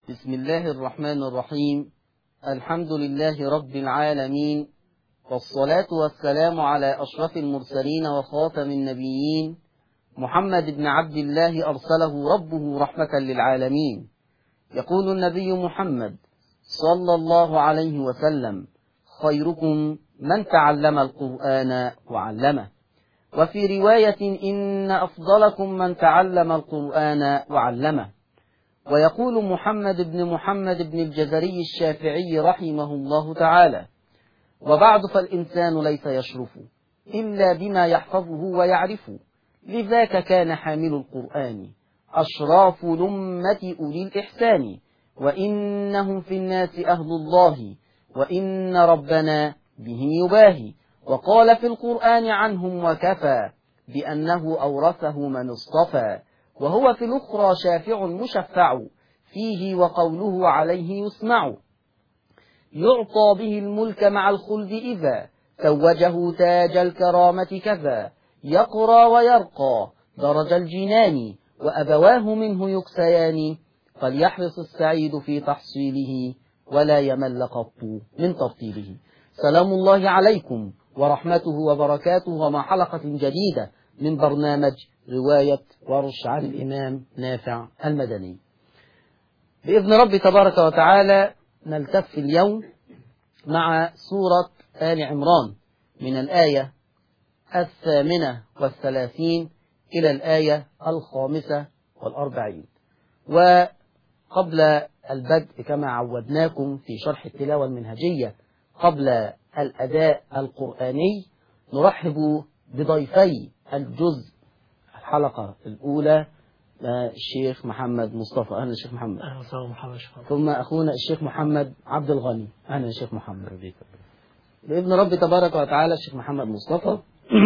بسم الله الرحمن الرحيم الحمد لله رب العالمين والصلاة والسلام على أشرف المرسلين وخاتم النبيين محمد بن عبد الله أرسله ربه رحمة للعالمين يقول النبي محمد صلى الله عليه وسلم خيركم من تعلم القرآن وعلمه وفي رواية إن أفضلكم من تعلم القرآن وعلمه ويقول محمد بن محمد بن الجزري الشافعي رحمه الله تعالى وبعد فالإنسان ليس يشرف إلا بما يحفظه ويعرف لذاك كان حامل القرآن أشراف لمة أولي الإحسان وإنهم في الناس أهل الله وإن ربنا بهم يباهي وقال في القرآن عنهم وكفى بأنه أورثه من اصطفى وهو في الأخرى شافع مشفع فيه وقوله عليه يسمع يعطى به الملك مع الخلد إذا توجه تاج الكرامة كذا يقرى ويرقى درج الجنان وأبواه منه يكسيان فليحرص السعيد في تحصيله ولا يمل قط من ترتيله سلام الله عليكم ورحمته وبركاته ومع حلقة جديدة من برنامج رواية ورش عن الإمام نافع المدني بإذن ربي تبارك وتعالى نلتف اليوم مع سورة آل عمران من الآية الثامنة والثلاثين إلى الآية الخامسة والأربعين وقبل البدء كما عودناكم في شرح التلاوة المنهجية قبل الأداء القرآني نرحب بضيفي الجزء الحلقة الأولى الشيخ محمد مصطفى أهلا الشيخ محمد أهلا وسهلا محمد شكرا ثم أخونا الشيخ محمد عبد الغني أهلا الشيخ محمد بإذن ربي تبارك وتعالى الشيخ محمد مصطفى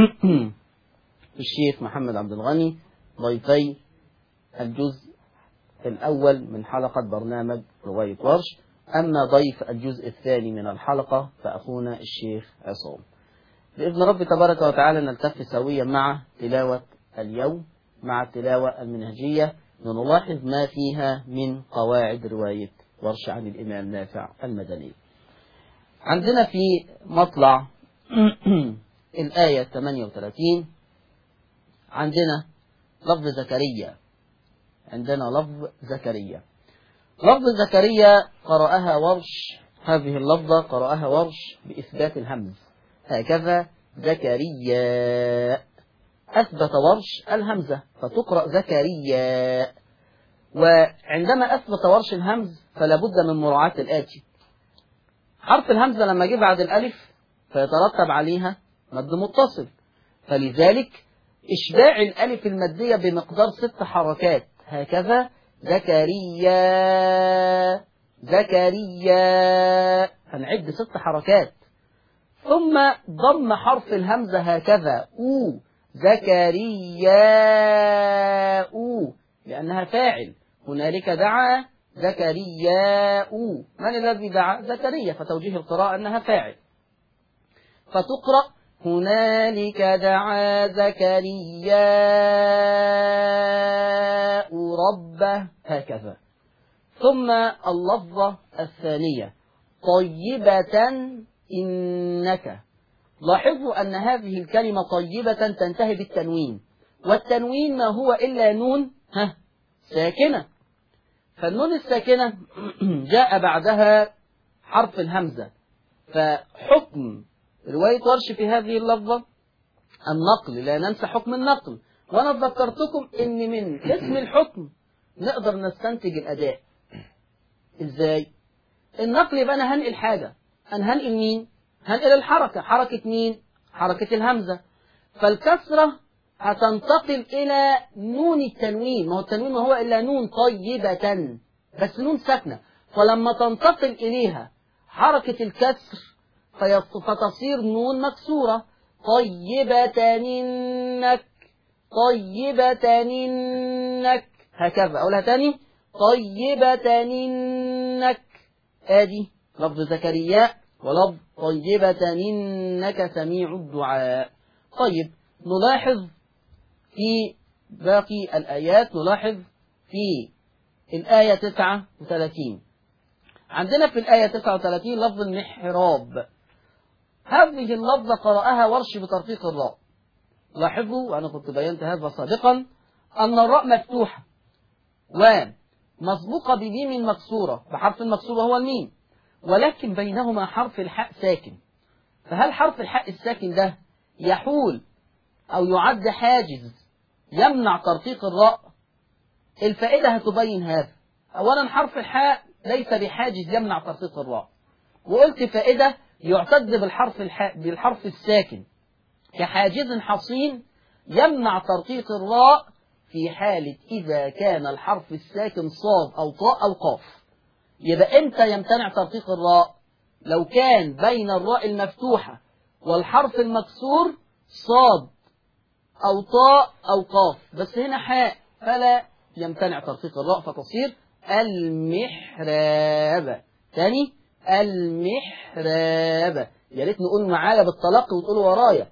الشيخ محمد عبد الغني ضيفي الجزء الأول من حلقة برنامج رواية ورش أما ضيف الجزء الثاني من الحلقة فأخونا الشيخ عصام بإذن رب تبارك وتعالى نلتف سويا مع تلاوة اليوم مع التلاوة المنهجية لنلاحظ ما فيها من قواعد رواية ورش عن الإمام نافع المدني عندنا في مطلع الآية 38 عندنا لفظ زكريا عندنا لفظ زكريا لفظ زكريا قرأها ورش هذه اللفظة قرأها ورش بإثبات الهمز هكذا زكريا أثبت ورش الهمزة فتقرأ زكريا وعندما أثبت ورش الهمز فلا بد من مراعاة الآتي حرف الهمزة لما جه بعد الألف فيترتب عليها مد متصل فلذلك إشباع الألف المادية بمقدار ست حركات هكذا زكريا زكريا هنعد ست حركات ثم ضم حرف الهمزة هكذا أو زكريا أو لأنها فاعل هنالك دعا زكريا أو من الذي دعا زكريا فتوجيه القراءة أنها فاعل فتقرأ هنالك دعا زكريا ربه هكذا ثم اللفظة الثانية طيبة إنك لاحظوا أن هذه الكلمة طيبة تنتهي بالتنوين والتنوين ما هو إلا نون ها ساكنة فالنون الساكنة جاء بعدها حرف الهمزة فحكم رواية ورش في هذه اللفظة النقل لا ننسى حكم النقل وأنا ذكرتكم إن من اسم الحكم نقدر نستنتج الأداء إزاي؟ النقل يبقى أنا هنقل حاجة أنا هنقل مين؟ هنقل الحركة حركة مين؟ حركة الهمزة فالكسرة هتنتقل إلى نون التنوين ما هو التنوين ما هو إلا نون طيبة بس نون ساكنة فلما تنتقل إليها حركة الكسر فتصير نون مكسورة طيبة إنك طيبة إنك هكذا أقولها تاني طيبة إنك آدي لفظ زكريا ولفظ طيبة إنك سميع الدعاء طيب نلاحظ في باقي الآيات نلاحظ في الآية 39 عندنا في الآية 39 لفظ المحراب هذه اللفظة قرأها ورش بترقيق الراء لاحظوا وأنا كنت بينت هذا سابقا أن الراء مفتوحة ومسبوقة بميم مكسورة بحرف المكسور وهو الميم ولكن بينهما حرف الحاء ساكن فهل حرف الحاء الساكن ده يحول أو يعد حاجز يمنع ترقيق الراء الفائدة هتبين هذا أولا حرف الحاء ليس بحاجز يمنع ترقيق الراء وقلت فائدة يعتد بالحرف الحاء بالحرف الساكن كحاجز حصين يمنع ترقيق الراء في حالة إذا كان الحرف الساكن صاد أو طاء أو قاف يبقى إمتى يمتنع ترقيق الراء لو كان بين الراء المفتوحة والحرف المكسور صاد أو طاء أو قاف بس هنا حاء فلا يمتنع ترقيق الراء فتصير المحراب تاني المحراب يا ريت نقول معايا بالتلقي وتقولوا ورايا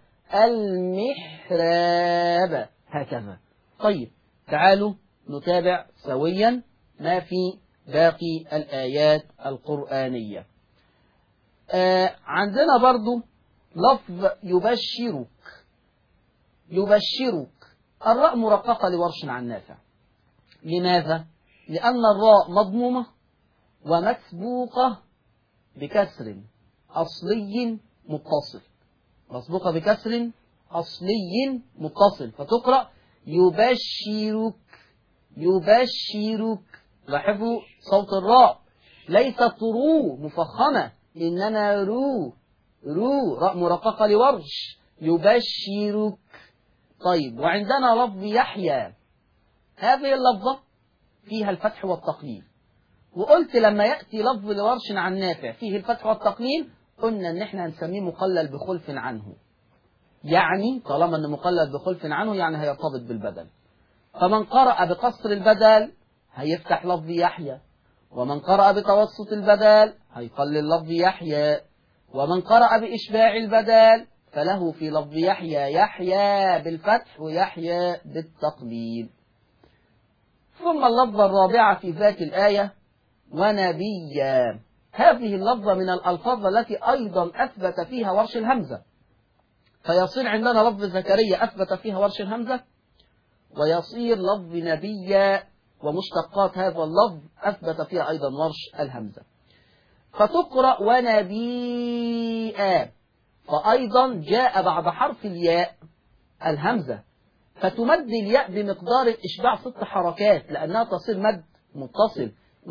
المحراب هكذا طيب تعالوا نتابع سويا ما في باقي الآيات القرآنية آه عندنا برضو لفظ يبشرك يبشرك الراء مرققة لورش عن نافع لماذا؟ لأن الراء مضمومة ومسبوقة بكسر أصلي متصل مسبوقة بكسر أصلي متصل فتقرأ يبشرك يبشرك لاحظوا صوت الراء ليست رو مفخمة إنما رو رو راء مرققة لورش يبشرك طيب وعندنا لفظ يحيى هذه اللفظة فيها الفتح والتقليل وقلت لما يأتي لفظ لورش عن نافع فيه الفتح والتقليل قلنا ان احنا هنسميه مقلل بخلف عنه يعني طالما ان مقلل بخلف عنه يعني هيرتبط بالبدل فمن قرأ بقصر البدل هيفتح لفظ يحيى ومن قرأ بتوسط البدل هيقلل لفظ يحيى ومن قرأ بإشباع البدل فله في لفظ يحيى يحيى بالفتح ويحيى بالتقليل ثم اللفظة الرابعة في ذات الآية ونبيا هذه اللفظة من الألفاظ التي أيضا أثبت فيها ورش الهمزة فيصير عندنا لفظ زكريا أثبت فيها ورش الهمزة ويصير لفظ نبيا ومشتقات هذا اللفظ أثبت فيها أيضا ورش الهمزة فتقرأ ونبيا فأيضا جاء بعد حرف الياء الهمزة فتمد الياء بمقدار الإشباع ست حركات لأنها تصير مد متصل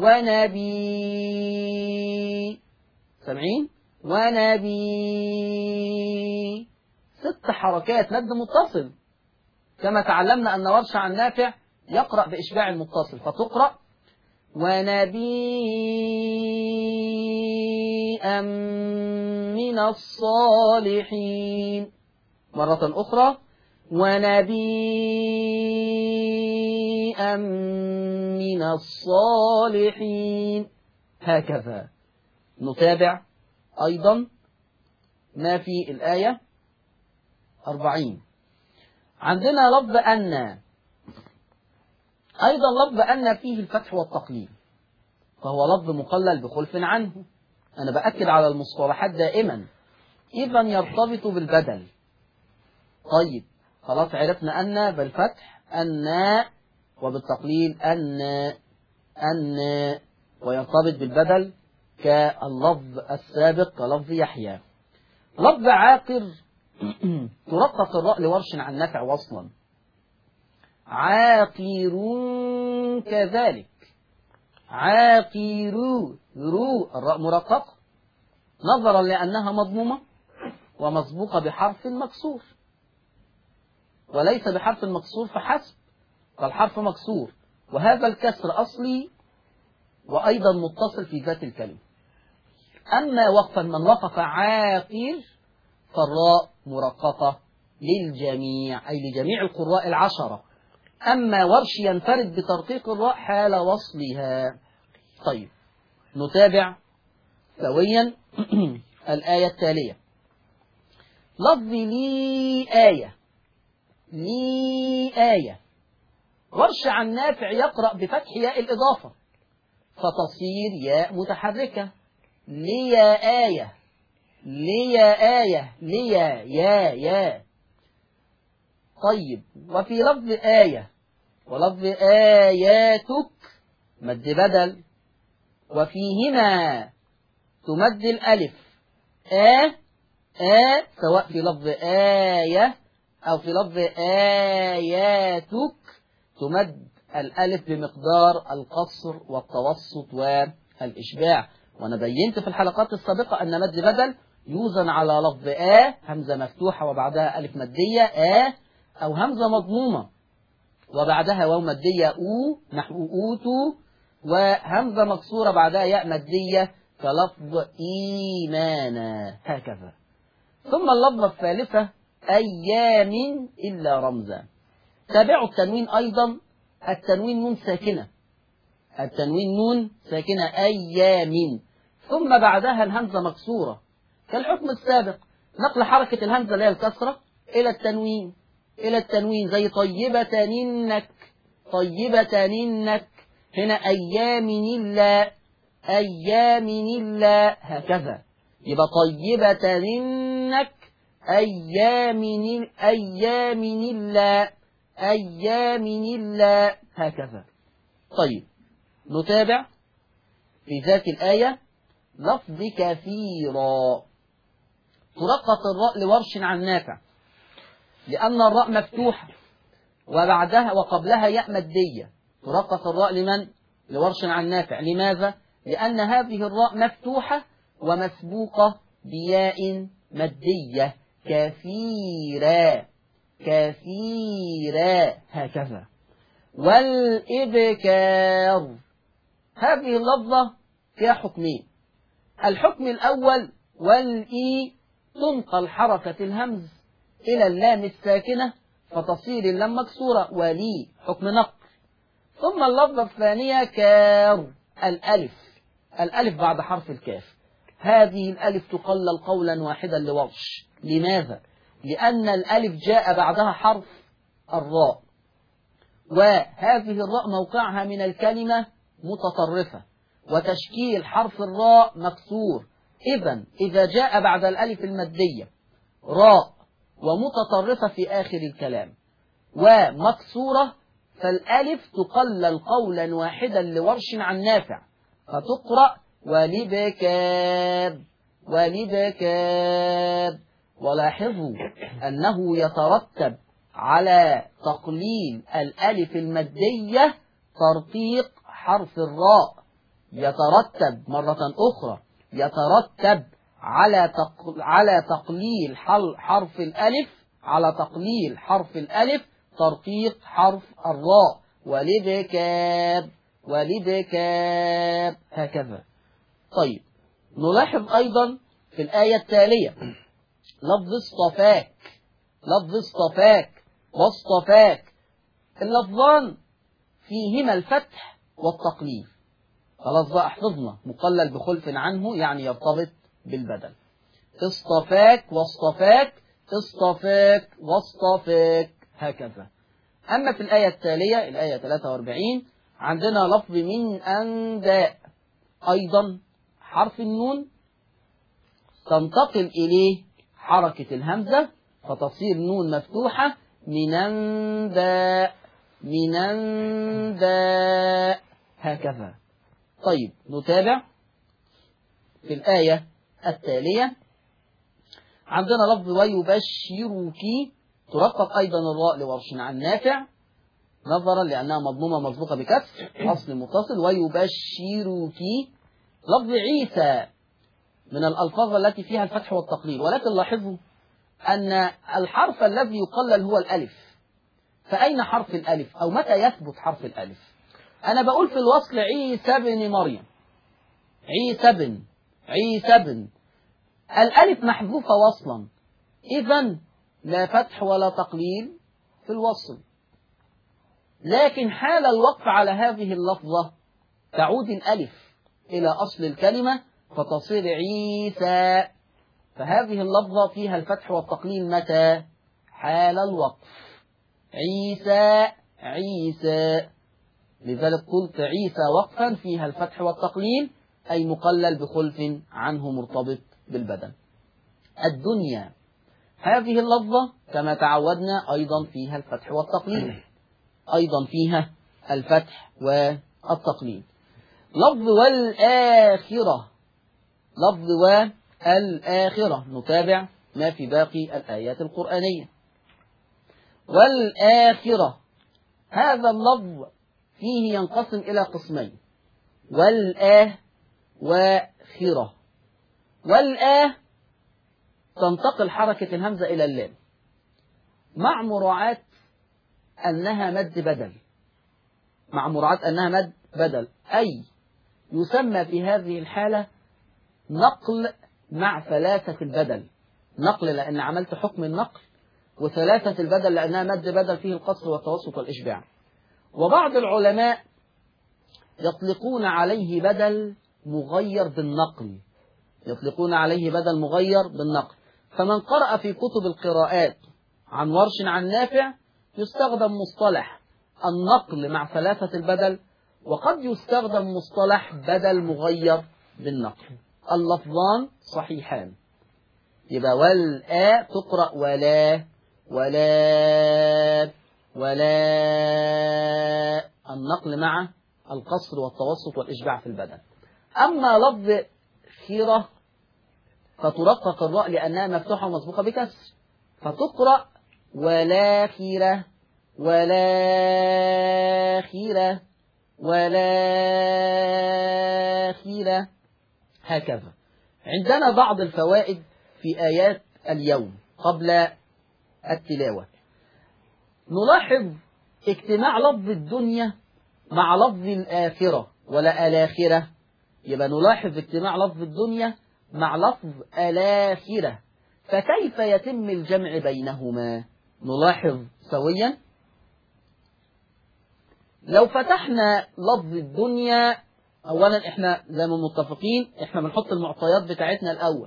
ونبي سامعين ونبي ست حركات مد متصل كما تعلمنا أن ورش عن نافع يقرأ بإشباع المتصل فتقرأ ونبيئا من الصالحين مرة أخرى ونبيئا من الصالحين هكذا نتابع أيضا ما في الآية أربعين عندنا لفظ أن أيضا لفظ أن فيه الفتح والتقليل فهو لفظ مقلل بخلف عنه أنا بأكد على المصطلحات دائما إذا يرتبط بالبدل طيب خلاص عرفنا أن بالفتح أن وبالتقليل أن أن ويرتبط بالبدل كاللفظ السابق كلفظ يحيى لفظ عاقر ترقق الراء لورش عن نفع وصلا عاقرون كذلك عاقرو رو الراء مرققة نظرا لأنها مضمومة ومسبوقة بحرف مكسور وليس بحرف مكسور فحسب فالحرف مكسور وهذا الكسر أصلي وأيضا متصل في ذات الكلمة أما وقفا من وقف عاقر فالراء مرققة للجميع أي لجميع القراء العشرة أما ورش ينفرد بترقيق الراء حال وصلها طيب نتابع سويا الآية التالية لفظ لي آية لي آية ورش عن نافع يقرأ بفتح ياء الإضافة فتصير ياء متحركة ليا آية ليا آية ليا يا يا طيب وفي لفظ آية ولفظ آياتك مد بدل وفيهما تمد الألف آ آ سواء في لفظ آية أو في لفظ آياتك تمد الألف بمقدار القصر والتوسط والإشباع وأنا بينت في الحلقات السابقة أن مد بدل يوزن على لفظ آ همزة مفتوحة وبعدها ألف مادية آ أو همزة مضمومة وبعدها واو مادية أو نحو أوتو وهمزة مكسورة بعدها ياء مادية كلفظ إيمانا هكذا ثم اللفظة الثالثة أيام إلا رمزا تابعوا التنوين أيضا التنوين نون ساكنة التنوين نون ساكنة أيام ثم بعدها الهمزة مكسورة كالحكم السابق نقل حركة الهمزة اللي هي الكسرة إلى التنوين إلى التنوين زي طيبة ننك طيبة ننك هنا أيام إلا أيام إلا هكذا يبقى طيبة ننك أيام أيام إلا أيام إلا هكذا طيب نتابع في ذات الآية لفظ كثيرا ترقق الراء لورش عن نافع لأن الراء مفتوحة وبعدها وقبلها ياء مادية ترقق الراء لمن؟ لورش عن نافع لماذا؟ لأن هذه الراء مفتوحة ومسبوقة بياء مادية كثيرا كثيرا هكذا والإبكار هذه اللفظة فيها حكمين الحكم الأول والإي تنقل حركة الهمز إلى اللام الساكنة فتصير اللام مكسورة ولي حكم نقل ثم اللفظة الثانية كار الألف الألف بعد حرف الكاف هذه الألف تقلل قولا واحدا لورش لماذا؟ لأن الألف جاء بعدها حرف الراء وهذه الراء موقعها من الكلمة متطرفة وتشكيل حرف الراء مكسور إذا إذا جاء بعد الألف المادية راء ومتطرفة في آخر الكلام ومكسورة فالألف تقلل قولا واحدا لورش عن نافع فتقرأ ولبكاب ولبكاب ولاحظوا أنه يترتب على تقليل الألف المادية ترقيق حرف الراء يترتب مرة أخرى يترتب على على تقليل حرف الألف على تقليل حرف الألف ترقيق حرف الراء ولبكاب ولبكاب هكذا طيب نلاحظ أيضا في الآية التالية لفظ اصطفاك لفظ اصطفاك واصطفاك اللفظان فيهما الفتح والتقليل خلاص بقى حفظنا مقلل بخلف عنه يعني يرتبط بالبدل اصطفاك واصطفاك اصطفاك واصطفاك هكذا أما في الآية التالية الآية 43 عندنا لفظ من أنداء أيضا حرف النون تنتقل إليه حركة الهمزة فتصير نون مفتوحة من أنباء من أنباء هكذا طيب نتابع في الآية التالية عندنا لفظ ويبشرك ترقق أيضا الراء لورش عن نافع نظرا لأنها مضمومة مسبوقة بكسر أصل متصل ويبشرك لفظ عيسى من الألفاظ التي فيها الفتح والتقليل ولكن لاحظوا أن الحرف الذي يقلل هو الألف فأين حرف الألف أو متى يثبت حرف الألف أنا بقول في الوصل عيسى بن مريم عيسى بن عيسى بن الألف محذوفة وصلا إذا لا فتح ولا تقليل في الوصل لكن حال الوقف على هذه اللفظة تعود الألف إلى أصل الكلمة فتصير عيسى فهذه اللفظة فيها الفتح والتقليل متى حال الوقف عيسى عيسى لذلك قلت عيسى وقفا فيها الفتح والتقليل أي مقلل بخلف عنه مرتبط بالبدن الدنيا هذه اللفظة كما تعودنا أيضا فيها الفتح والتقليل أيضا فيها الفتح والتقليل لفظ والآخرة لفظ والآخرة نتابع ما في باقي الآيات القرآنية والآخرة هذا اللفظ فيه ينقسم إلى قسمين والآه وخرة والآه تنتقل حركة الهمزة إلى اللام مع مراعاة أنها مد بدل مع مراعاة أنها مد بدل أي يسمى في هذه الحالة نقل مع ثلاثة البدل نقل لأن عملت حكم النقل وثلاثة البدل لأنها مد بدل فيه القصر والتوسط والإشباع وبعض العلماء يطلقون عليه بدل مغير بالنقل يطلقون عليه بدل مغير بالنقل فمن قرأ في كتب القراءات عن ورش عن نافع يستخدم مصطلح النقل مع ثلاثة البدل وقد يستخدم مصطلح بدل مغير بالنقل اللفظان صحيحان يبقى والآ تقرأ ولا ولا ولا النقل مع القصر والتوسط والإشباع في البدن أما لفظ خيرة فترقق الراء لأنها مفتوحة ومسبوقة بكسر فتقرأ ولا خيرة ولا خيرة ولا خيرة هكذا عندنا بعض الفوائد في آيات اليوم قبل التلاوة نلاحظ اجتماع لفظ الدنيا مع لفظ الآخرة ولا الآخرة يبقى نلاحظ اجتماع لفظ الدنيا مع لفظ الآخرة فكيف يتم الجمع بينهما نلاحظ سويا لو فتحنا لفظ الدنيا اولا احنا زي ما متفقين احنا بنحط المعطيات بتاعتنا الاول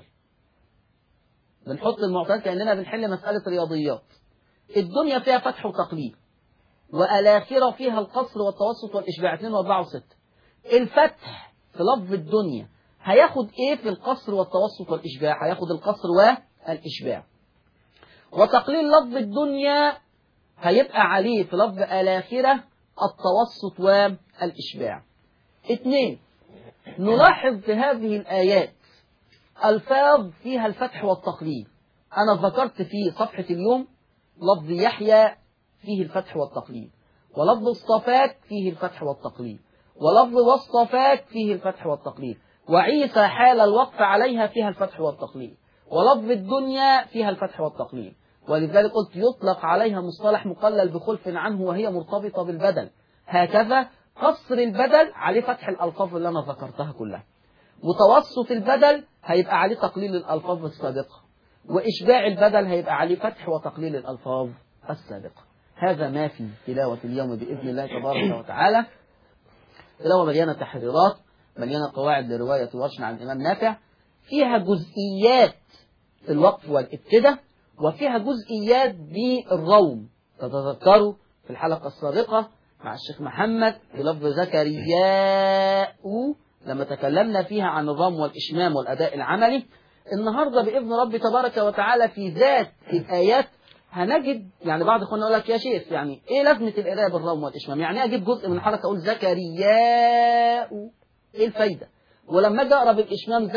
بنحط المعطيات كاننا بنحل مساله رياضيات الدنيا فيها فتح وتقليل والاخره فيها القصر والتوسط والاشباع 2 و4 و6 الفتح في لفظ الدنيا هياخد ايه في القصر والتوسط والاشباع هياخد القصر والاشباع وتقليل لفظ الدنيا هيبقى عليه في لفظ الاخره التوسط والاشباع اثنين نلاحظ في هذه الآيات ألفاظ فيها الفتح والتقليل أنا ذكرت في صفحة اليوم لفظ يحيى فيه الفتح والتقليل ولفظ الصفات فيه الفتح والتقليل ولفظ والصفات فيه الفتح والتقليل وعيسى حال الوقف عليها فيها الفتح والتقليل ولفظ الدنيا فيها الفتح والتقليل ولذلك قلت يطلق عليها مصطلح مقلل بخلف عنه وهي مرتبطة بالبدل هكذا قصر البدل عليه فتح الألفاظ اللي أنا ذكرتها كلها متوسط البدل هيبقى عليه تقليل الألفاظ السابقة وإشباع البدل هيبقى عليه فتح وتقليل الألفاظ السابقة هذا ما في تلاوة اليوم بإذن الله تبارك وتعالى تلاوة مليانة تحريرات مليانة قواعد لرواية ورش عن الإمام نافع فيها جزئيات في الوقف والابتداء وفيها جزئيات بالروم تتذكروا في الحلقة السابقة مع الشيخ محمد بلفظ زكرياء لما تكلمنا فيها عن الرم والإشمام والأداء العملي النهاردة بإذن رب تبارك وتعالى في ذات الآيات هنجد يعني بعض اخواننا يقول لك يا شيخ يعني ايه لازمه القراءه بالرم والاشمام؟ يعني اجيب جزء من الحركه اقول زكرياء ايه الفايده؟ ولما اجي اقرا بالاشمام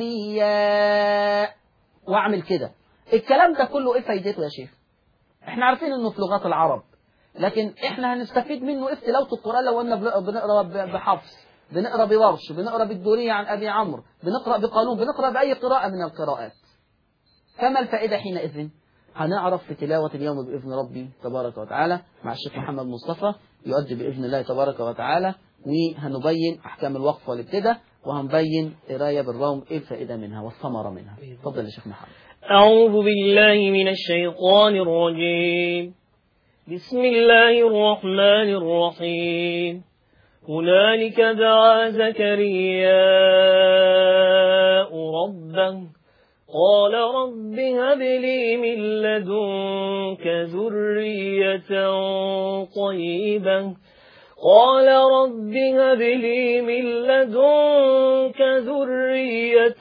زكرياء واعمل كده الكلام ده كله ايه فايدته يا شيخ؟ احنا عارفين انه في لغات العرب لكن احنا هنستفيد منه ايه تلاوه القران لو قلنا بنقرا بحفص بنقرا بورش بنقرا بالدوريه عن ابي عمرو بنقرا بقانون بنقرا باي قراءه من القراءات فما الفائده حينئذ هنعرف في تلاوة اليوم بإذن ربي تبارك وتعالى مع الشيخ محمد مصطفى يؤدي بإذن الله تبارك وتعالى وهنبين أحكام الوقف والابتداء وهنبين قراية بالروم إيه الفائدة منها والثمرة منها تفضل يا شيخ محمد أعوذ بالله من الشيطان الرجيم بسم الله الرحمن الرحيم هنالك دعا زكرياء ربه قال رب هب لي من لدنك ذرية طيبة قال رب هب لي من لدنك ذرية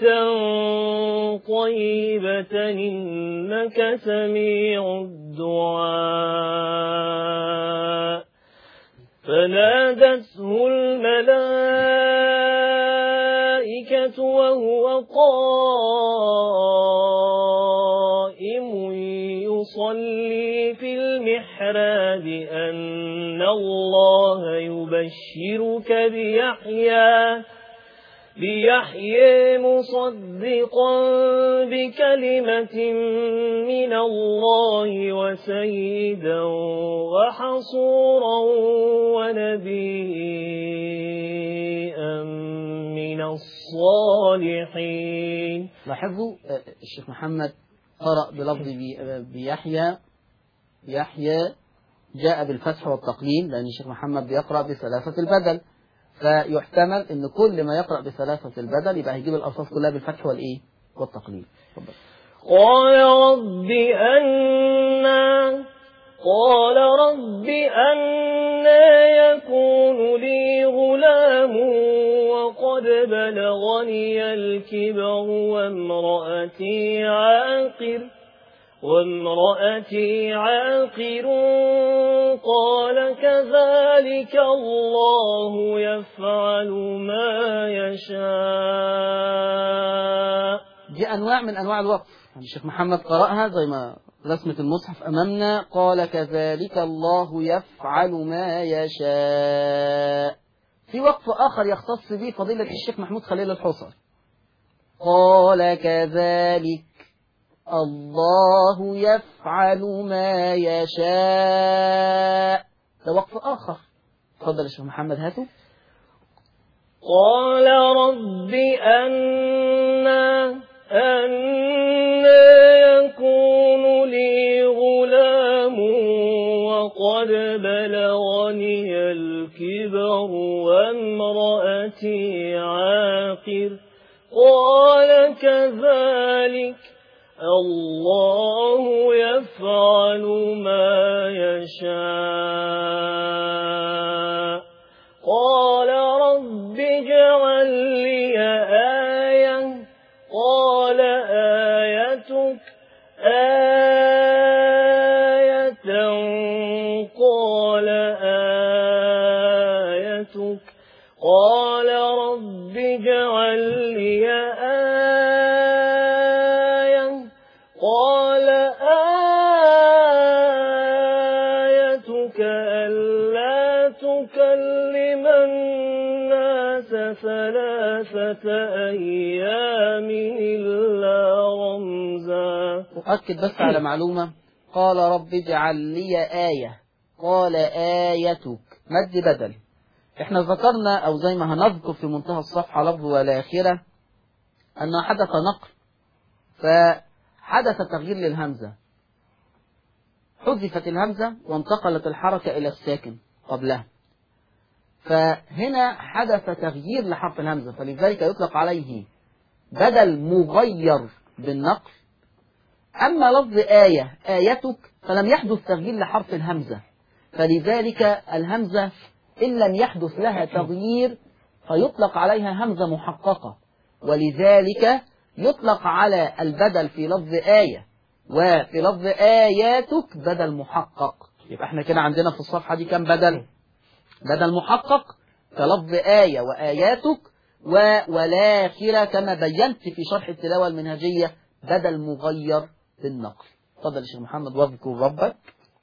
طيبة إنك سميع الدعاء فنادته الملائكة وهو قائم يصلي في المحراب أن الله يبشرك بيحيى بيحيى مصدقا بكلمة من الله وسيدا وحصورا ونبيا من الصالحين لاحظوا آه، الشيخ محمد قرأ بلفظ بي- آه، بيحيى يحيى جاء بالفتح والتقليل لأن الشيخ محمد بيقرأ بثلاثة البدل فيحتمل أن كل ما يقرأ بثلاثة البدل يبقى هيجيب الألفاظ كلها بالفتح والإيه والتقليل اتفضل. قال رب أنا قال رب أنا يكون لي غلام وقد بلغني الكبر وامرأتي عاقر وامرأتي عاقر قال كذلك الله يفعل ما يشاء دي أنواع من أنواع الوقف يعني الشيخ محمد قرأها زي ما رسمة المصحف أمامنا قال كذلك الله يفعل ما يشاء في وقف آخر يختص به فضيلة الشيخ محمود خليل الحصر قال كذلك الله يفعل ما يشاء ده وقف آخر تفضل يا شيخ محمد هاتوا قال رب أنا أنا يكون لي غلام وقد بلغني الكبر وامرأتي عاقر قال كذلك الله يفعل ما يشاء قال رب اجعل لي آية قال آيتك آية قال آيتك قال رب اجعل لي آية قال آيتك ألا تكلم الناس ثلاثة أيام إلا رمزا أؤكد بس على معلومة قال رب اجعل لي آية قال آيتك مد بدل احنا ذكرنا أو زي ما هنذكر في منتهى الصفحة لفظ والآخرة أن حدث نقل فحدث تغيير للهمزة حذفت الهمزة وانتقلت الحركة إلى الساكن قبلها فهنا حدث تغيير لحرف الهمزة فلذلك يطلق عليه بدل مغير بالنقل أما لفظ آية آيتك فلم يحدث تغيير لحرف الهمزة فلذلك الهمزة إن لم يحدث لها تغيير فيطلق عليها همزة محققة ولذلك يطلق على البدل في لفظ آية وفي لفظ آياتك بدل محقق يبقى احنا كده عندنا في الصفحة دي كم بدل بدل محقق كلفظ آية وآياتك و والآخرة كما بينت في شرح التلاوة المنهجية بدل مغير بالنقل تفضل يا شيخ محمد واذكر ربك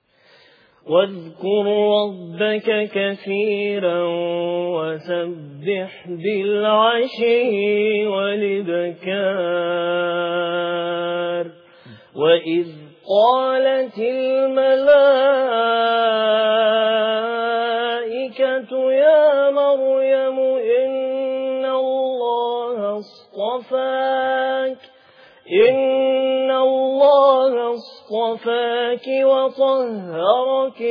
واذكر ربك كثيرا وسبح بالعشي والإبكار وإذ قالت الملائكة يا مريم إن الله اصطفاك إن الله اصطفاك وطهرك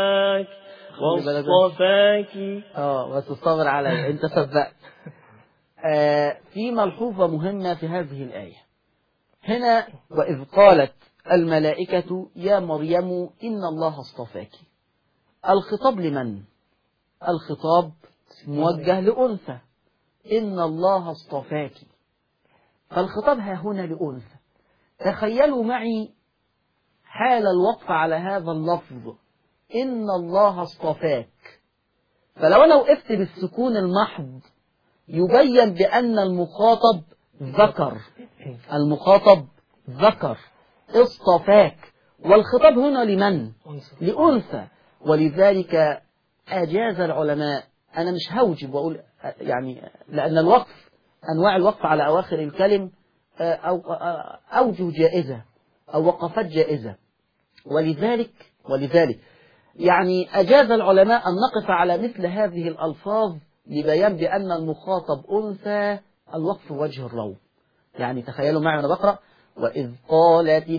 واصطفاك خلي بالك. واصطفاك اه بس الصبر عليا انت سبقت آه، في ملحوظة مهمة في هذه الآية هنا وإذ قالت الملائكة يا مريم إن الله اصطفاك الخطاب لمن الخطاب موجه لأنثى إن الله اصطفاك فالخطاب ها هنا لأنثى تخيلوا معي حال الوقف على هذا اللفظ إن الله اصطفاك فلو أنا وقفت بالسكون المحض يبين بأن المخاطب ذكر المخاطب ذكر اصطفاك والخطاب هنا لمن أنثى لأنثى ولذلك أجاز العلماء أنا مش هوجب وأقول يعني لأن الوقف أنواع الوقف على أواخر الكلم آه، أو آه، أوجه جائزة أو وقفات جائزة ولذلك ولذلك يعني أجاز العلماء أن نقف على مثل هذه الألفاظ لبيان بأن المخاطب أنثى الوقف وجه الروم يعني تخيلوا معي وأنا بقرأ وإذ قالت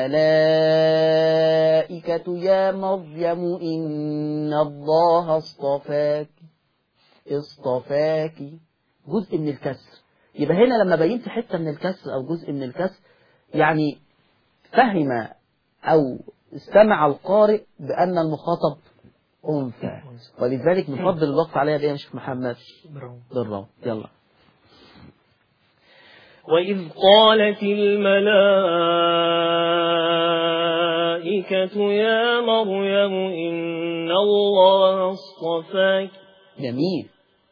الملائكة يا مريم إن الله اصطفاك اصطفاك جزء من الكسر يبقى هنا لما بينت حتة من الكسر أو جزء من الكسر يعني فهم أو استمع القارئ بأن المخاطب أنثى ولذلك نفضل الوقف عليها بإيه يا شيخ محمد برافو بالروم يلا وإذ قالت الملائكة يا مريم إن الله اصطفاك جميل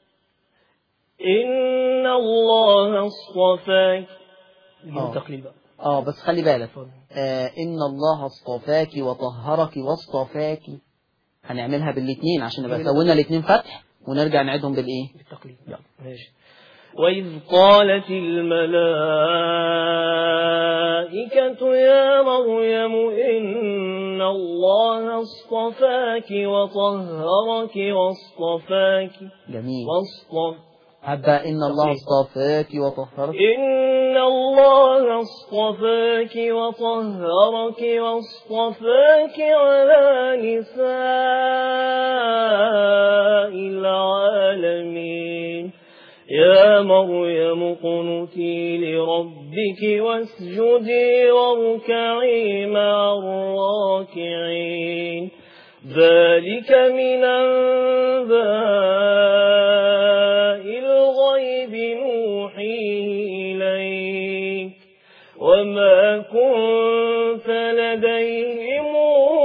إن الله اصطفاك دي آه. التقليل بقى اه بس خلي بالك اتفضل. آه إن الله اصطفاك وطهرك واصطفاك هنعملها بالاثنين عشان نبقى سوينا الاثنين فتح ونرجع نعيدهم بالايه بالتقليد يلا. ماشي وإذ قالت الملائكة يا مريم إن الله اصطفاك وطهرك واصطفاك جميل واصطف هبا إن الله تقليد. اصطفاك وطهرك إن الله اصطفاك وطهرك واصطفاك على نساء العالمين يا مريم اقنتي لربك واسجدي واركعي مع الراكعين ذلك من أنباء الغيب نوحيه إليك وما كنت لديهم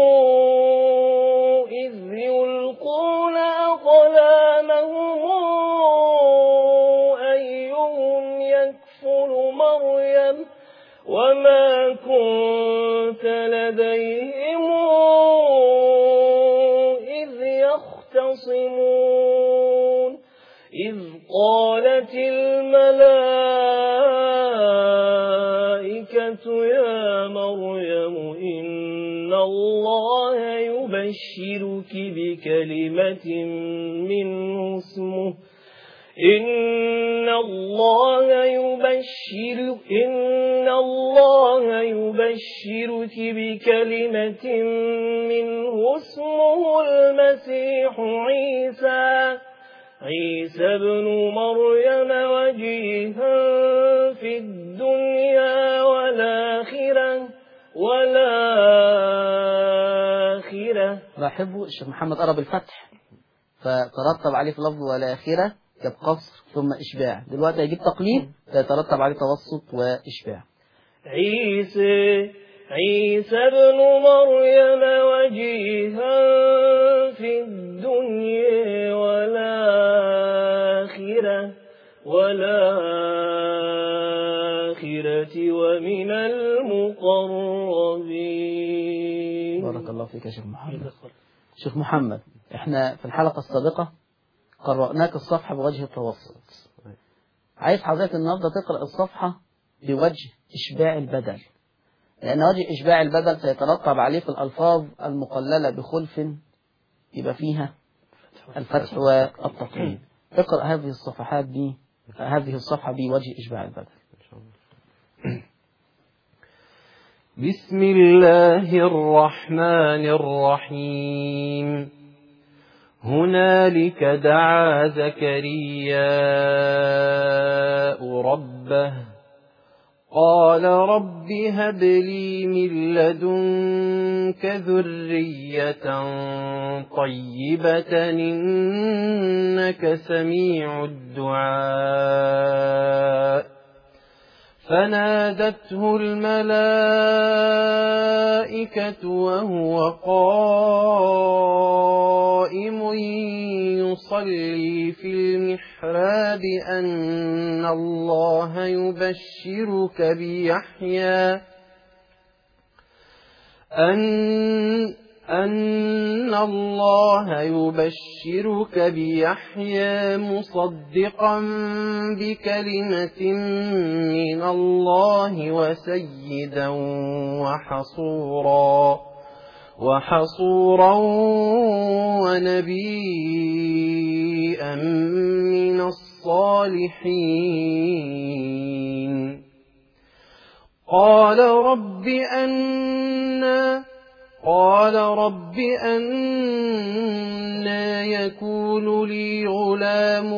إذ يلقون أقلامهم أيهم يكفل مريم وما كنت لديهم إذ يختصمون إذ قالت الملائكة يا مريم إن الله يبشرك بكلمة منه اسمه إن الله يبشر إن الله يبشرك بكلمة منه اسمه المسيح عيسى عيسى ابن مريم وجيها في الدنيا والآخرة والآخرة لاحظوا الشيخ محمد قرب الفتح فترتب عليه في لفظ والآخرة جاب قصر ثم إشباع دلوقتي هيجيب تقليد فيترتب عليه توسط وإشباع عيسى عيسى ابن مريم وجيها في الدنيا والآخرة والآخرة ومن المقربين بارك الله فيك يا شيخ محمد شيخ محمد احنا في الحلقة السابقة قرأناك الصفحة بوجه التوسط عايز حضرتك النهاردة تقرأ الصفحة بوجه إشباع البدل لأن وجه إشباع البدل سيترتب عليه في الألفاظ المقللة بخلف يبقى فيها الفتح والتقليد اقرأ هذه الصفحات ب هذه الصفحة بوجه إشباع البدل بسم الله الرحمن الرحيم هنالك دعا زكريا قال رب هب لي من لدنك ذرية طيبة إنك سميع الدعاء فنادته الملائكة وهو قائم يصلي في المحراب أن الله يبشرك بيحيى أن أن الله يبشرك بيحيى مصدقا بكلمة من الله وسيدا وحصورا وحصورا ونبيا من الصالحين قال رب أنا قال رب أنا يكون لي غلام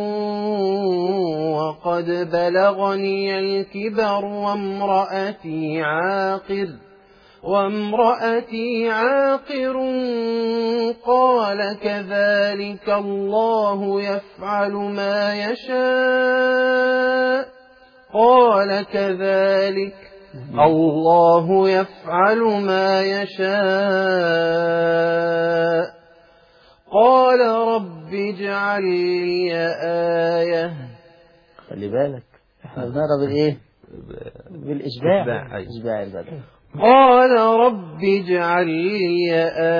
وقد بلغني الكبر وامرأتي عاقر وامرأتي عاقر قال كذلك الله يفعل ما يشاء قال كذلك الله يفعل ما يشاء قال رب اجعل لي آية خلي بالك احنا بنقرا بالايه بالاشباع إشباع، أيوة. اشباع البدن قال رب اجعل لي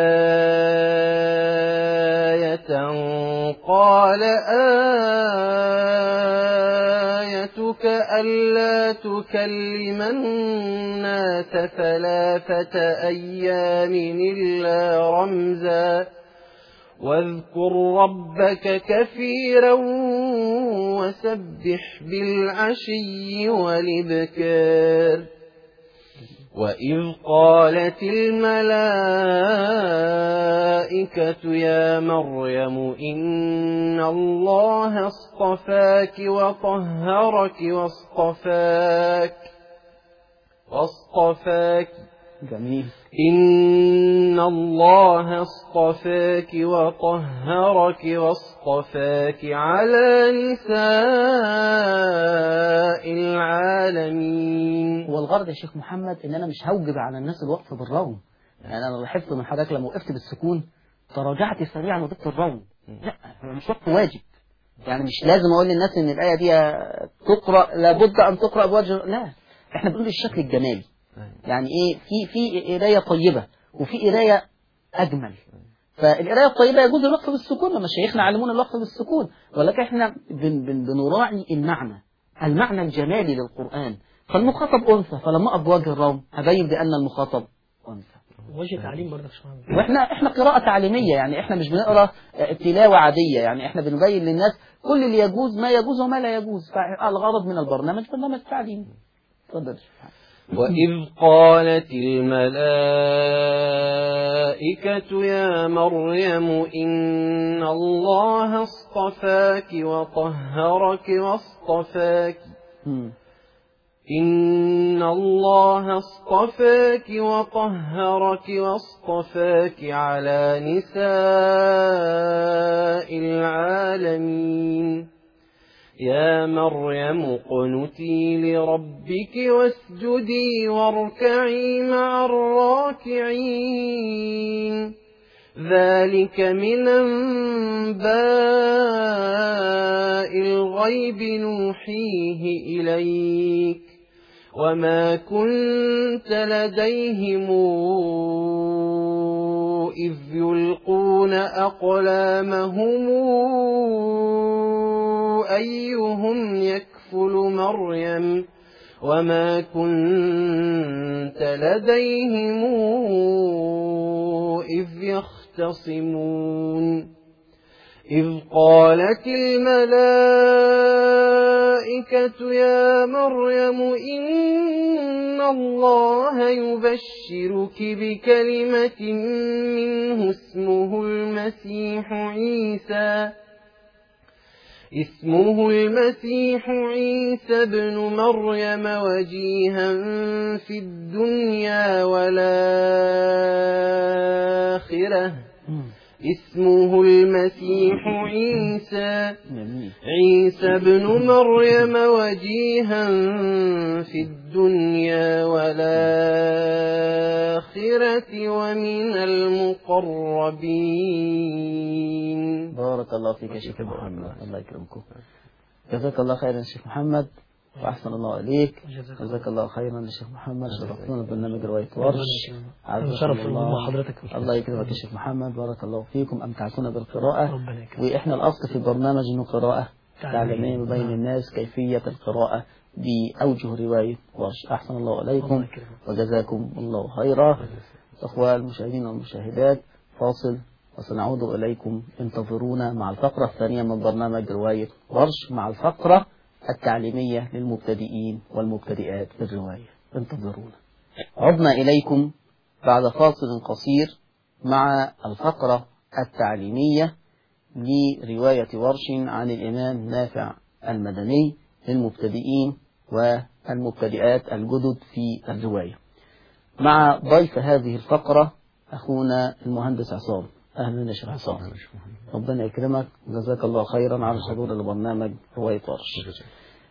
آية قال آيتك ألا تكلم الناس ثلاثة أيام إلا رمزا واذكر ربك كثيرا وسبح بالعشي والإبكار وإذ قالت الملائكة يا مريم إن الله اصطفاك وطهرك واصطفاك واصطفاك جميل إن الله اصطفاك وطهرك واصطفاك على نساء العالمين هو الغرض يا شيخ محمد ان انا مش هوجب على الناس الوقف بالروم يعني انا لاحظت من حضرتك لما وقفت بالسكون تراجعت سريعا وجبت الروم لا هو مش وقف واجب يعني مش لازم اقول للناس ان الايه دي تقرا لابد ان تقرا بوجه لا احنا بنقول الشكل الجمالي يعني ايه في في قرايه طيبه وفي قرايه اجمل فالقرايه الطيبه يجوز الوقف بالسكون لما شيخنا علمونا الوقف بالسكون ولكن احنا بن بن بنراعي المعنى المعنى الجمالي للقران فالمخاطب انثى فلما اقف بوجه الروم هبين بان المخاطب انثى وجه تعليم برضه يا شيخ محمد. واحنا احنا قراءة تعليمية يعني احنا مش بنقرا آه، تلاوة عادية يعني احنا بنبين للناس كل اللي يجوز ما يجوز وما لا يجوز فالغرض من البرنامج برنامج تعليمي اتفضل يا شيخ محمد. وإذ قالت الملائكة يا مريم إن الله اصطفاك وطهرك واصطفاك مم. إن الله اصطفاك وطهرك واصطفاك على نساء العالمين يا مريم اقنتي لربك واسجدي واركعي مع الراكعين ذلك من أنباء الغيب نوحيه إليك وما كنت لديهم إذ يلقون أقلامهم أيهم يكفل مريم وما كنت لديهم إذ يختصمون إذ قالت الملائكة يا مريم إن الله يبشرك بكلمة منه اسمه المسيح عيسى اسمه المسيح عيسى بن مريم وجيها في الدنيا والآخرة اسمه المسيح عيسى جميل عيسى بن مريم وجيها في الدنيا والآخرة ومن المقربين بارك الله فيك يا شيخ محمد الله يكرمكم جزاك الله خيرا يا شيخ محمد وأحسن الله إليك جزاك جزاك الله خيرا يا شيخ محمد شرفتنا برنامج رواية ورش عزكم شرف الله. مع حضرتك الله يكرمك يا شيخ محمد بارك الله فيكم أمتعتونا بالقراءة ربنا يكرمك وإحنا الأصل في البرنامج إنه قراءة تعلمين تعليمية. بين الناس كيفية القراءة بأوجه رواية ورش أحسن الله الله إليكم يكرمك وجزاكم الله خيرا أخوة المشاهدين والمشاهدات فاصل وسنعود إليكم انتظرونا مع الفقرة الثانية من برنامج رواية ورش مع الفقرة التعليمية للمبتدئين والمبتدئات في الرواية انتظرونا عدنا إليكم بعد فاصل قصير مع الفقرة التعليمية لرواية ورش عن الإمام نافع المدني للمبتدئين والمبتدئات الجدد في الرواية مع ضيف هذه الفقرة أخونا المهندس عصام أهلا يا شيخ عصام ربنا يكرمك وجزاك الله خيرا على الحضور لبرنامج رواية ورش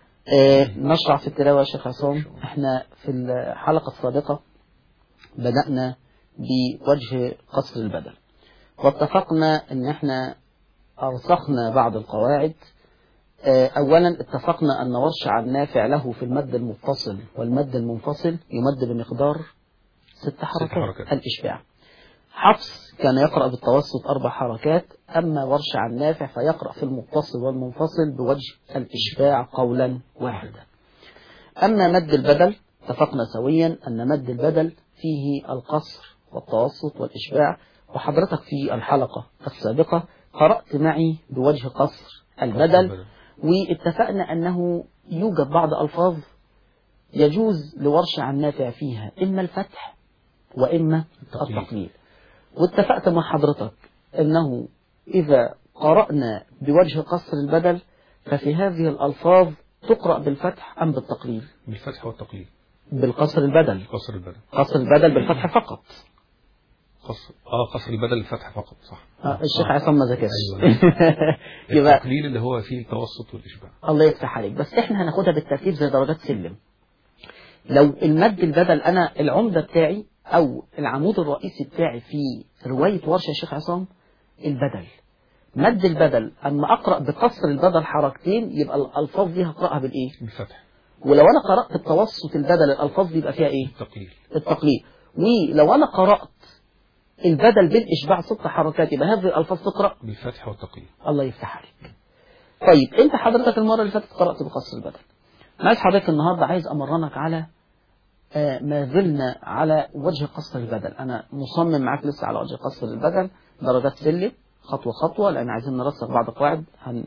آه نشرع في التلاوة يا شيخ عصام احنا في الحلقة السابقة بدأنا بوجه قصر البدل واتفقنا ان احنا ارسخنا بعض القواعد آه، اولا اتفقنا ان ورش عن نافع له في المد المتصل والمد المنفصل يمد بمقدار ست حركات, حركات. الاشباع حفص كان يقرأ بالتوسط أربع حركات أما ورش عن نافع فيقرأ في المتصل والمنفصل بوجه الإشباع قولا واحدا أما مد البدل اتفقنا سويا أن مد البدل فيه القصر والتوسط والإشباع وحضرتك في الحلقة السابقة قرأت معي بوجه قصر البدل واتفقنا أنه يوجد بعض ألفاظ يجوز لورش عن نافع فيها إما الفتح وإما التقليل. التقليل واتفقت مع حضرتك أنه إذا قرأنا بوجه قصر البدل ففي هذه الألفاظ تقرأ بالفتح أم بالتقليل بالفتح والتقليل بالقصر البدل قصر البدل قصر البدل بالفتح فقط قصر اه قصر البدل الفتح فقط صح آه، الشيخ عصام ما ذكرش أيوة. يبقى التقليل اللي هو فيه التوسط والإشباع الله يفتح عليك بس احنا هناخدها بالترتيب زي درجات سلم لو المد البدل انا العمدة بتاعي او العمود الرئيسي بتاعي في رواية ورشة الشيخ عصام البدل مد البدل اما اقرأ بقصر البدل حركتين يبقى الالفاظ دي هقرأها بالايه بالفتح ولو انا قرأت التوسط البدل الالفاظ دي يبقى فيها ايه التقليل التقليد ولو انا قرأت البدل بالاشباع ست حركات يبقى هذه الالفاظ تقرأ بالفتح والتقليل الله يفتح عليك طيب انت حضرتك المرة اللي فاتت قرأت بقصر البدل أنا عايز حضرتك النهاردة عايز أمرنك على آه، ما زلنا على وجه قصر البدل أنا مصمم معاك لسه على وجه قصر البدل درجات سلم خطوة خطوة لأن عايزين نرسخ بعض القواعد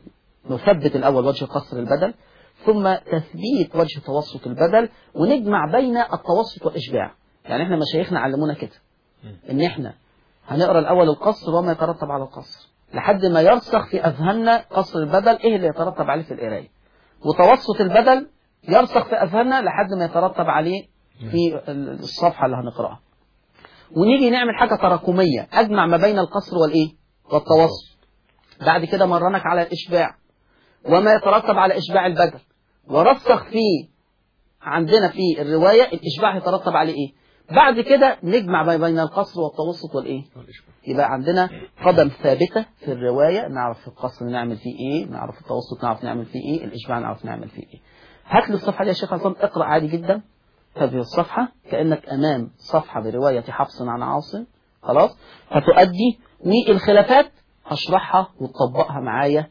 هنثبت الأول وجه قصر البدل ثم تثبيت وجه توسط البدل ونجمع بين التوسط والإشباع يعني احنا مشايخنا علمونا كده ان احنا هنقرا الاول القصر وما يترتب على القصر لحد ما يرسخ في اذهاننا قصر البدل ايه اللي يترتب عليه في القرايه وتوسط البدل يرسخ في اذهاننا لحد ما يترتب عليه في الصفحه اللي هنقراها ونيجي نعمل حاجه تراكميه اجمع ما بين القصر والايه والتوسط بعد كده مرنك على الاشباع وما يترتب على اشباع البدل ورسخ في عندنا في الروايه الاشباع يترتب عليه ايه بعد كده نجمع ما بين القصر والتوسط والايه والإشباع يبقى عندنا قدم ثابتة في الرواية نعرف في القصر نعمل فيه ايه نعرف في التوسط نعرف نعمل فيه ايه الإشباع نعرف نعمل فيه ايه هات لي الصفحة دي يا شيخ عصام اقرأ عادي جدا هذه الصفحة كأنك أمام صفحة برواية حفص عن عاصم خلاص هتؤدي والخلافات هشرحها وتطبقها معايا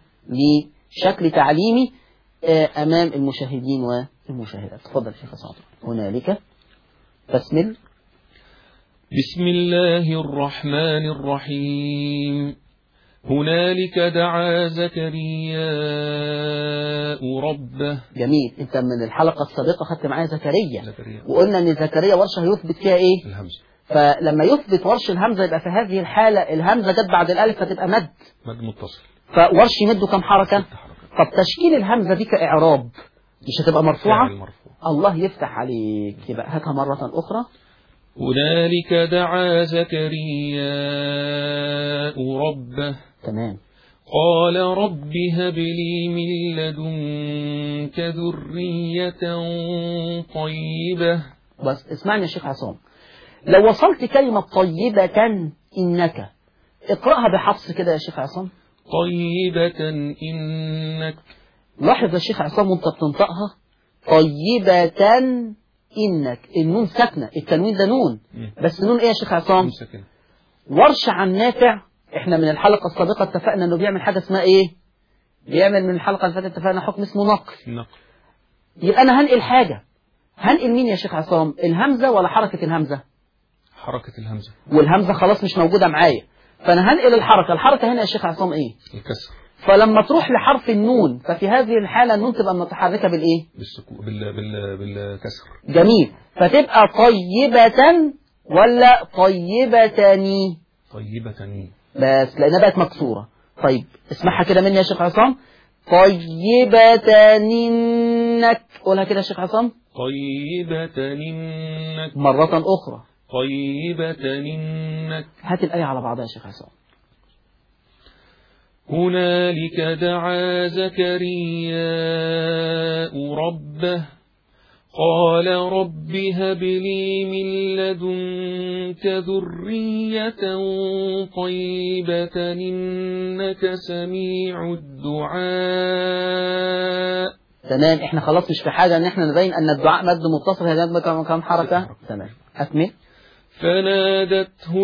لشكل تعليمي آه، أمام المشاهدين والمشاهدات تفضل يا شيخ عصام هنالك بسمل بسم الله الرحمن الرحيم هنالك دعا زكرياء ربه جميل انت من الحلقة السابقة خدت معايا زكريا زكريا وقلنا ان زكريا ورشة هيثبت فيها ايه الهمزة فلما يثبت ورش الهمزة يبقى في هذه الحالة الهمزة جت بعد الالف فتبقى مد مد متصل فورش يمده كم حركة ست حركات طب تشكيل الهمزة دي كإعراب مش هتبقى مرفوعة فاعل مرفوع الله يفتح عليك يبقى هاتها مرة أخرى هنالك دعا زكرياء ربه تمام قال رب هب لي من لدنك ذرية طيبة بس اسمعني يا شيخ عصام لو وصلت كلمة طيبة إنك اقرأها بحفص كده يا شيخ عصام طيبة إنك لاحظ يا شيخ عصام وانت بتنطقها طيبة إنك النون ساكنة التنوين ده نون مم. بس نون ايه يا شيخ عصام ساكن ورش عن نافع احنا من الحلقة السابقة اتفقنا انه بيعمل حاجة اسمها ايه بيعمل من الحلقة اللي فاتت اتفقنا حكم اسمه نقل نقل يبقى انا هنقل حاجة هنقل مين يا شيخ عصام الهمزة ولا حركة الهمزة حركة الهمزة والهمزة خلاص مش موجودة معايا فانا هنقل الحركة الحركة هنا يا شيخ عصام ايه الكسر فلما تروح لحرف النون ففي هذه الحالة النون تبقى متحركة بالايه بالسكو بال... بال... بالكسر جميل فتبقى طيبة ولا طيبتني طيبة بس لأنها بقت مكسورة طيب اسمعها كده مني يا شيخ عصام طيبة إنك قولها كده يا شيخ عصام طيبة إنك مرة أخرى طيبة إنك هات الآية على بعضها يا شيخ عصام هنالك دعا زكرياء ربه قال رب هب لي من لدنك ذرية طيبة إنك سميع الدعاء تمام احنا خلاص مش في حاجة ان احنا نبين ان الدعاء مد متصل هي مد كم كم حركة تمام أكمل فنادته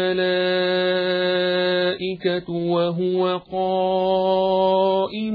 الملائكة وهو قائم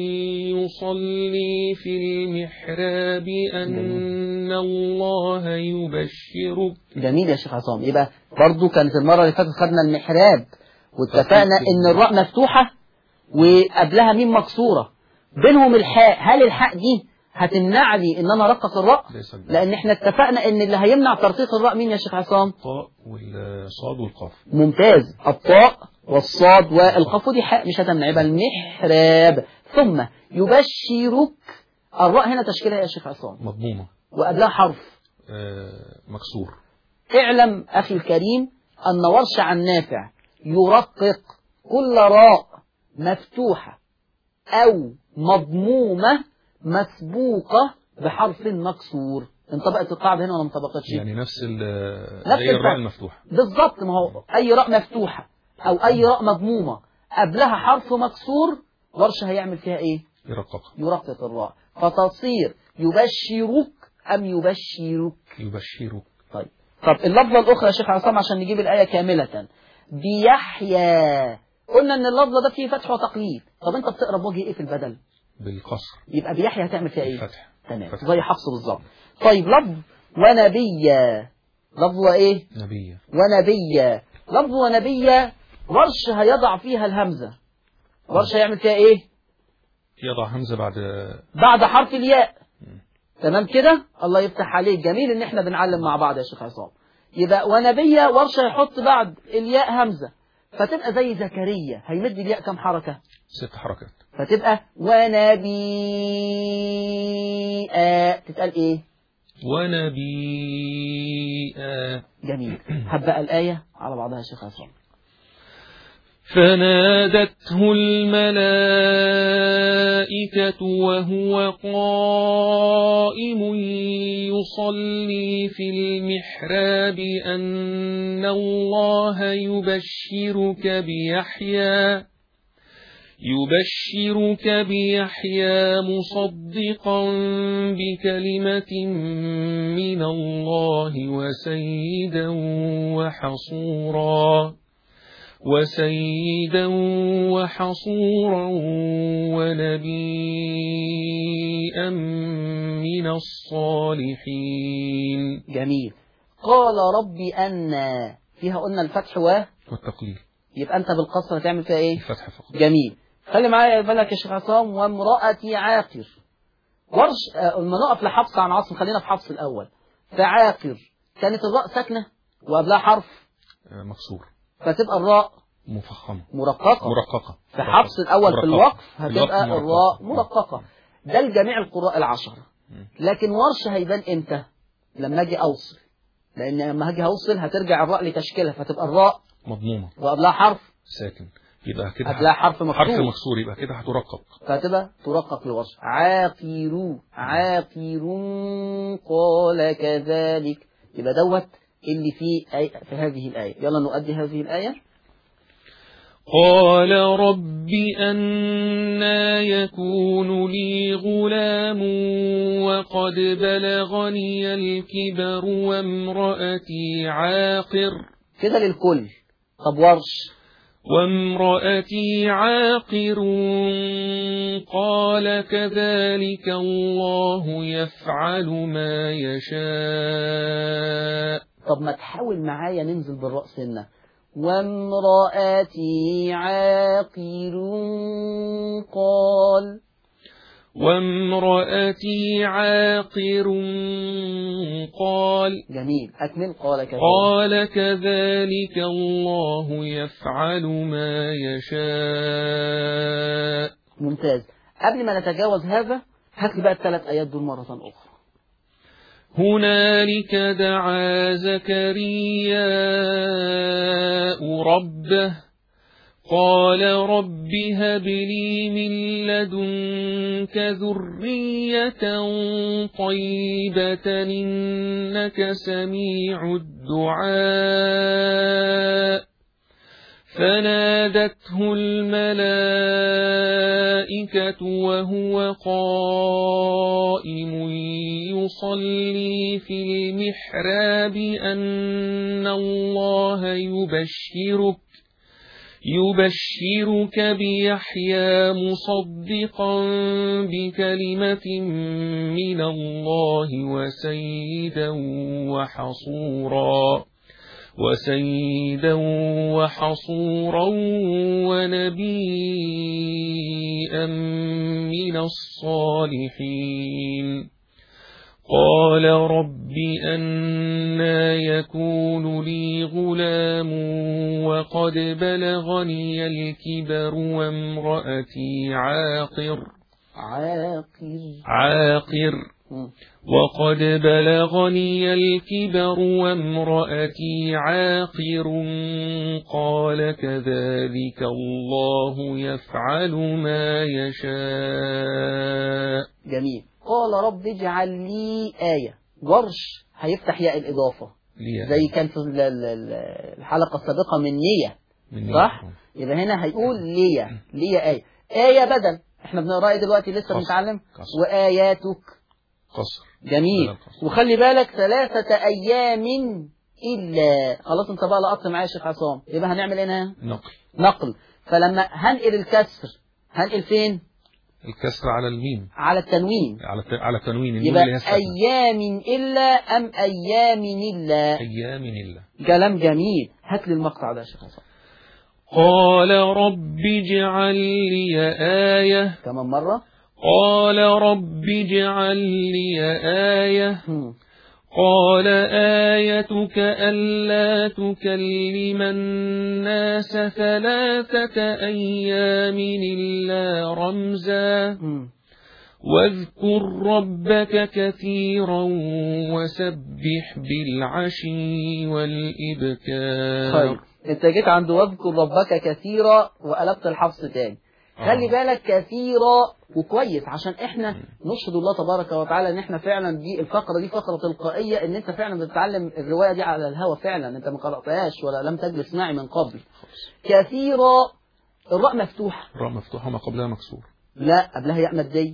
يصلي في المحراب أن الله يبشرك جميل يا شيخ عصام يبقى برضو كانت المرة اللي فاتت خدنا المحراب واتفقنا ان الراء مفتوحة وقبلها ميم مكسورة بينهم الحاء هل الحاء دي هتمنع لي ان انا ارقق الراء ليس الجمع. لان احنا اتفقنا ان اللي هيمنع ترقيق الراء مين يا شيخ عصام الطاء والصاد والقاف ممتاز الطاء والصاد والقاف دي حاء مش هتمنع يبقى المحراب ثم يبشرك الراء هنا تشكيلها يا شيخ عصام مضمومة وقبلها حرف آه، مكسور اعلم أخي الكريم أن ورش عن نافع يرقق كل راء مفتوحة أو مضمومة مسبوقة بحرف مكسور انطبقت القاعدة هنا ولا ما انطبقتش؟ يعني نفس ال نفس زي الراء الفعل. المفتوحة بالظبط ما هو أي راء مفتوحة أو أي راء مضمومة قبلها حرف مكسور ورش هيعمل فيها إيه؟ يرقق يرقق الراء فتصير يبشرك أم يبشرك يبشرك طيب طب اللفظة الأخرى يا شيخ عصام عشان نجيب الآية كاملة بيحيى قلنا إن اللفظة ده فيه فتح وتقليد طب أنت بتقرا بوجه إيه في البدل بالقصر يبقى بيحيى هتعمل فيها إيه الفتح تمام فتح. زي حفص بالظبط طيب لفظ ونبيا لفظ إيه نبيا ونبيا لفظ ونبيا ورش هيضع فيها الهمزة ورش هيعمل فيها إيه يضع همزة بعد بعد حرف الياء تمام كده الله يفتح عليك جميل ان احنا بنعلم مع بعض يا شيخ عصام يبقى ونبيا ورشه يحط بعد الياء همزه فتبقى زي زكريا هيمد الياء كم حركه ست حركات فتبقى ونبيا تتقال ايه ونبيا جميل هب بقى الايه على بعضها يا شيخ عصام فنادته الملائكة وهو قائم يصلي في المحراب أن الله يبشرك بيحيى يبشرك بيحيى مصدقا بكلمة من الله وسيدا وحصورا وسيدا وحصورا ونبيا من الصالحين جميل قال ربي ان فيها قلنا الفتح و والتقليل يبقى انت بالقصر هتعمل فيها ايه الفتح فقط جميل خلي معايا بالك يا شيخ عصام وامرأتي عاقر ورش آه، لما نقف لحفص عن عاصم خلينا في حفص الأول فعاقر كانت الراء ساكنة وقبلها حرف آه، مكسور فتبقى الراء مفخمة مرققة مرققة في حفص الأول في مرققة. الوقف في الوقف هتبقى مرققة. الراء مرققة ده لجميع القراء العشرة مم. لكن ورش هيبان امتى لما اجي اوصل لان لما هاجي اوصل هترجع الراء لتشكيلها فتبقى الراء مضمومة وقبلها حرف ساكن يبقى كده قبلها حرف حرف مكسور مكسور يبقى كده هترقق فهتبقى ترقق لورش عاقروا عاقروا قال كذلك يبقى دوت اللي في آية في هذه الآية يلا نؤدي هذه الآية قال رب أنا يكون لي غلام وقد بلغني الكبر وامرأتي عاقر كده للكل طب ورش وامرأتي عاقر قال كذلك الله يفعل ما يشاء طب ما تحاول معايا ننزل بالراء سنة وامرأتي عاقر قال وامرأتي عاقر قال جميل أكمل قال كذلك قال كذلك الله يفعل ما يشاء ممتاز قبل ما نتجاوز هذا هات لي بقى الثلاث آيات دول مرة أخرى هنالك دعا زكرياء ربه قال رب هب لي من لدنك ذرية طيبة إنك سميع الدعاء فنادته الملائكة وهو قائم يصلي في المحراب أن الله يبشرك يبشرك بيحيى مصدقا بكلمة من الله وسيدا وحصورا وسيدا وحصورا ونبيا من الصالحين قال رب أنا يكون لي غلام وقد بلغني الكبر وامرأتي عاقر عاقر عاقر مم. وقد بلغني الكبر وامرأتي عاقر قال كذلك الله يفعل ما يشاء جميل قال رب اجعل لي آية ورش هيفتح ياء الإضافة لي زي كان في ال- ال- ال- الحلقة السابقة من نية من صح؟ يبقى هنا هيقول ليا ليا آية آية بدل احنا بنقرأ دلوقتي لسه قصر. بنتعلم قصر. وآياتك قصر جميل بدل قصر. وخلي بالك ثلاثة أيام إلا خلاص انت بقى لقطت معايا يا شيخ عصام يبقى هنعمل ايه هنا؟ نقل نقل فلما هنقل الكسر هنقل فين؟ الكسر على الميم على التنوين على الت- على التنوين النون يبقى اللي هي الساكنة. أيام إلا أم أيام إلا أيام إلا كلام جميل هات لي المقطع ده يا شيخ عصام قال رب اجعل لي آية كمان مرة قال رب اجعل لي آية هم. قال آيتك ألا تكلم الناس ثلاثة أيام إلا رمزا هم. واذكر ربك كثيرا وسبح بالعشي والإبكار طيب انت جيت عند واذكر ربك كثيرا وقلبت الحفص تاني خلي آه. بالك كثيرا وكويس عشان احنا نشهد الله تبارك وتعالى ان احنا فعلا دي الفقره دي فقره تلقائيه ان انت فعلا بتتعلم الروايه دي على الهوا فعلا انت ما قراتهاش ولا لم تجلس معي من قبل كثيرا الراء مفتوحه راء مفتوحة ما قبلها مكسور لا قبلها ياء ماديه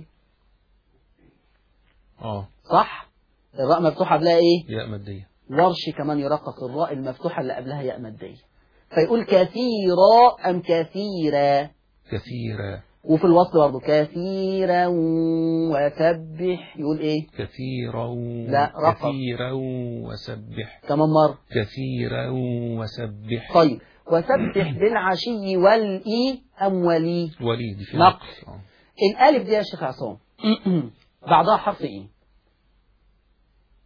اه صح الراء مفتوحه قبلها ايه ياء مادية ورش كمان يرقق الراء المفتوحه اللي قبلها ياء ماديه فيقول كثيرا ام كثيرا كثيرا وفي الوصل برضه كثيرا وسبح يقول ايه كثيرا لا، رقم. كثيرا وسبح كمان مرة كثيرا وسبح طيب وسبح بالعشي والإي أم ولي ولي دي في نقل. آه. الألف دي يا شيخ عصام بعدها حرف إيه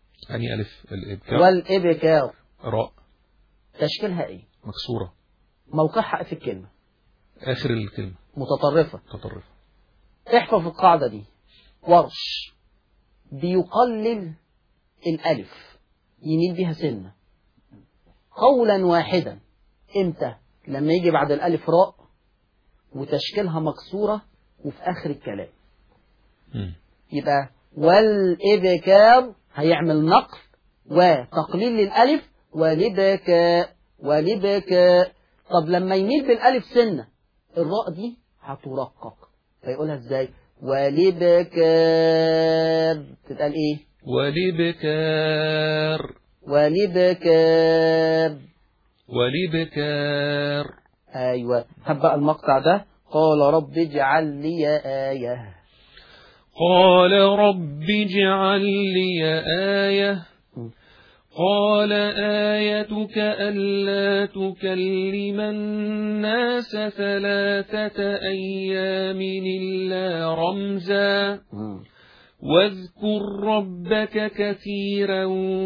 أني ألف الإبكار والإبكار راء تشكيلها إيه مكسورة موقعها في الكلمة آخر الكلمة متطرفة تطرف احفظ القاعدة دي ورش بيقلل الألف يميل بها سنة قولا واحدا امتى لما يجي بعد الألف راء وتشكيلها مكسورة وفي آخر الكلام مم. يبقى والإبكار هيعمل نقل وتقليل للألف والإبكاء والإبكاء طب لما يميل بالألف سنة الراء دي هترقق فيقولها ازاي والإبكار تتقال ايه ولبكار والإبكار ولبكار ايوه هب بقى المقطع ده قال رب اجعل لي آية قال رب اجعل لي آية م. قال آيتك ألا تكلم الناس ثلاثة أيام إلا رمزا مم. واذكر ربك كثيرا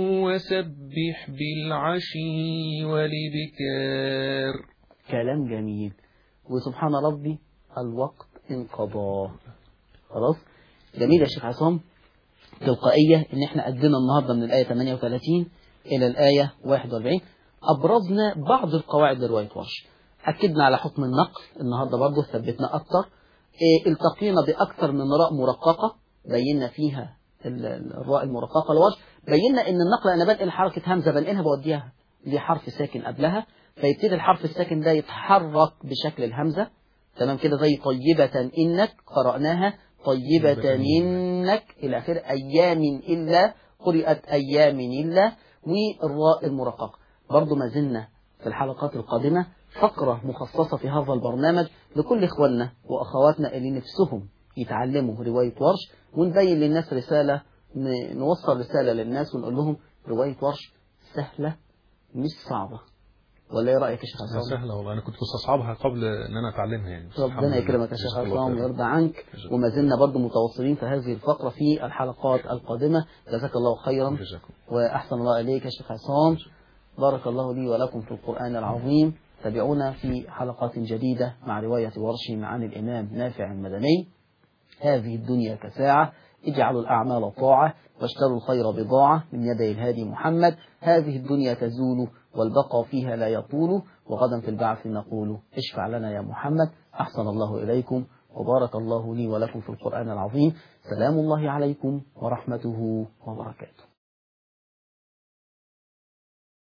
وسبح بالعشي والبكار كلام جميل وسبحان ربي الوقت انقضى خلاص جميل يا شيخ عصام تلقائية ان احنا ادينا النهاردة من الآية 38 الى الآية 41 ابرزنا بعض القواعد لرواية ورش اكدنا على حكم النقل النهاردة برضه ثبتنا اكتر إيه التقينا باكثر من راء مرققة بينا فيها ال- ال- الراء المرققة لورش بينا ان النقل انا بنقل حركة همزة بنقلها بوديها لحرف ساكن قبلها فيبتدي الحرف الساكن ده يتحرك بشكل الهمزة تمام كده زي طيبة إنك قرأناها طيبة طيبة إنك إلى آخر أيام إلا قرأت أيام إلا والراء المرققة برضو ما زلنا في الحلقات القادمة فقرة مخصصة في هذا البرنامج لكل إخواننا وأخواتنا اللي نفسهم يتعلموا رواية ورش ونبين للناس رسالة ن- نوصل رسالة للناس ونقول لهم رواية ورش سهلة مش صعبة ولا ايه رأيك يا شيخ لا عصام؟ سهلة والله أنا كنت مستصعبها قبل إن أنا أتعلمها يعني بس الحمد ربنا لله. يكرمك يا شيخ جزاك الله عصام خير. ويرضى عنك جزاك- وما زلنا برضه متواصلين في هذه الفقرة في الحلقات القادمة جزاك الله خيرا جزاكم وأحسن الله إليك يا شيخ عصام بارك الله لي ولكم في القرآن العظيم تابعونا في حلقات جديدة مع رواية ورش عن الإمام نافع المدني هذه الدنيا كساعة اجعلوا الأعمال طاعة واشتروا الخير بضاعة من يدي الهادي محمد هذه الدنيا تزول والبقاء فيها لا يطول وغدا في البعث نقول اشفع لنا يا محمد أحسن الله إليكم وبارك الله لي ولكم في القرآن العظيم سلام الله عليكم ورحمته وبركاته